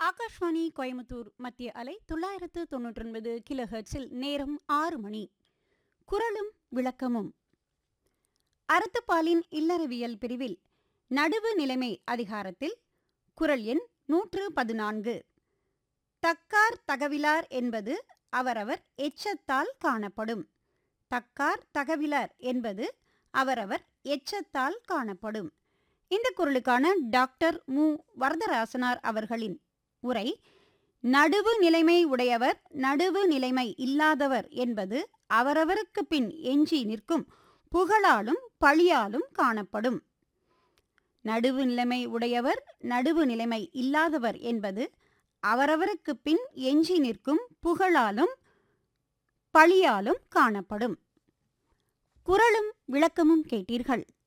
ஆகாஷ்வாணி கோயம்புத்தூர் மத்திய அலை தொள்ளாயிரத்து தொன்னூற்றி ஒன்பது கிலோ ஹெர்ட்ஸில் நேரம் ஆறு மணி குரலும் விளக்கமும் அறத்துப்பாலின் இல்லறவியல் பிரிவில் நடுவு நிலைமை அதிகாரத்தில் குரல் எண் நூற்று பதினான்கு தக்கார் தகவிலார் என்பது அவரவர் எச்சத்தால் காணப்படும் தக்கார் தகவிலார் என்பது அவரவர் எச்சத்தால் காணப்படும் இந்த குரலுக்கான டாக்டர் மு வரதராசனார் அவர்களின் உரை நடுவு நிலைமை உடையவர் நடுவு நிலைமை இல்லாதவர் என்பது அவரவருக்கு பின் எஞ்சி நிற்கும் புகழாலும் பழியாலும் காணப்படும் நடுவு நிலைமை உடையவர் நடுவு நிலைமை இல்லாதவர் என்பது அவரவருக்கு பின் எஞ்சி நிற்கும் புகழாலும் பழியாலும் காணப்படும் குரலும் விளக்கமும் கேட்டீர்கள்